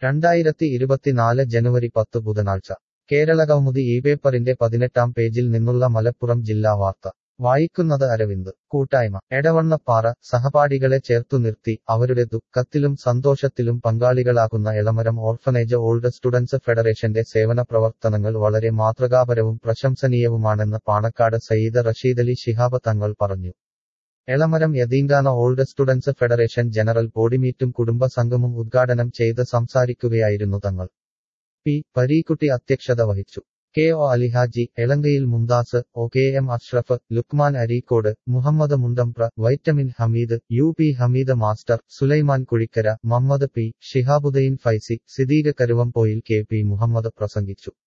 രണ്ടായിരത്തി ഇരുപത്തിനാല് ജനുവരി പത്ത് ബുധനാഴ്ച കേരളകൗമുദി ഈ പേപ്പറിന്റെ പതിനെട്ടാം പേജിൽ നിന്നുള്ള മലപ്പുറം ജില്ലാ വാർത്ത വായിക്കുന്നത് അരവിന്ദ് കൂട്ടായ്മ എടവണ്ണപ്പാറ സഹപാഠികളെ ചേർത്തു നിർത്തി അവരുടെ ദുഃഖത്തിലും സന്തോഷത്തിലും പങ്കാളികളാകുന്ന എളമരം ഓർഫനേജ് ഓൾഡ് സ്റ്റുഡൻസ് ഫെഡറേഷന്റെ സേവന പ്രവർത്തനങ്ങൾ വളരെ മാതൃകാപരവും പ്രശംസനീയവുമാണെന്ന് പാണക്കാട് സയ്യിദ് റഷീദലി ശിഹാബ് തങ്ങൾ പറഞ്ഞു Elamaram Yatheemkhana old students federation general ബോഡിമീറ്റും കുടുംബ സംഘവും ഉദ്ഘാടനം ചെയ്ത് സംസാരിക്കുകയായിരുന്നു തങ്ങൾ പി പരീക്കുട്ടി അധ്യക്ഷത വഹിച്ചു K O Alihaji Elankayil Mumtaz O K M Ashraf Luqman Areekode Muhammad Mundampra vitamin Hameed U P Hameed master Sulaiman Kuzhikkara Mammad P Shihabuddin Faizy Sideeq Karuvampoyil K P Muhammad പ്രസംഗിച്ചു